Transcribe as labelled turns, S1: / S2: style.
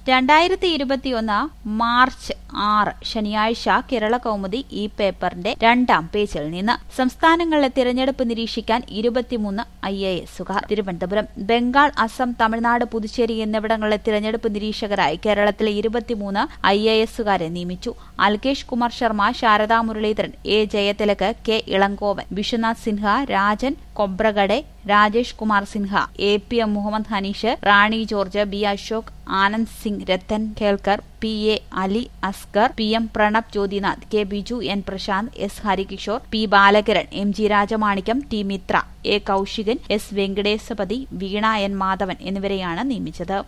S1: രണ്ടായിരത്തി ഇരുപത്തിയൊന്ന് മാർച്ച് ആറ് ശനിയാഴ്ച കേരള കൗമുദി ഈ പേപ്പറിന്റെ രണ്ടാം പേജിൽ നിന്ന് സംസ്ഥാനങ്ങളിലെ തിരഞ്ഞെടുപ്പ് നിരീക്ഷിക്കാൻ ഇരുപത്തിമൂന്ന് ഐ എ എസുകാർ തിരുവനന്തപുരം ബംഗാൾ അസം തമിഴ്നാട് പുതുച്ചേരി എന്നിവിടങ്ങളിലെ തിരഞ്ഞെടുപ്പ് നിരീക്ഷകരായി കേരളത്തിലെ ഇരുപത്തിമൂന്ന് ഐ എ എസുകാരെ നിയമിച്ചു Alkesh Kumar Sharma Sharada Muraleedharan A Jayathilak K Ilangovan Vishwanath Sinha Rajan Khobragade Rajesh Kumar Sinha A P M Muhammad Hanish Rani George B Ashok Anand Singh Rathan Kelkar P A Ali Askar P M Pranab Jyothinath K Biju N Prashanth S Harikishore P Balakiran M G Rajamanickam T Mitra A Kaushikan S Venkatesapathy Veena N Madhavan എന്നിവരെയാണ് നിയമിച്ചത്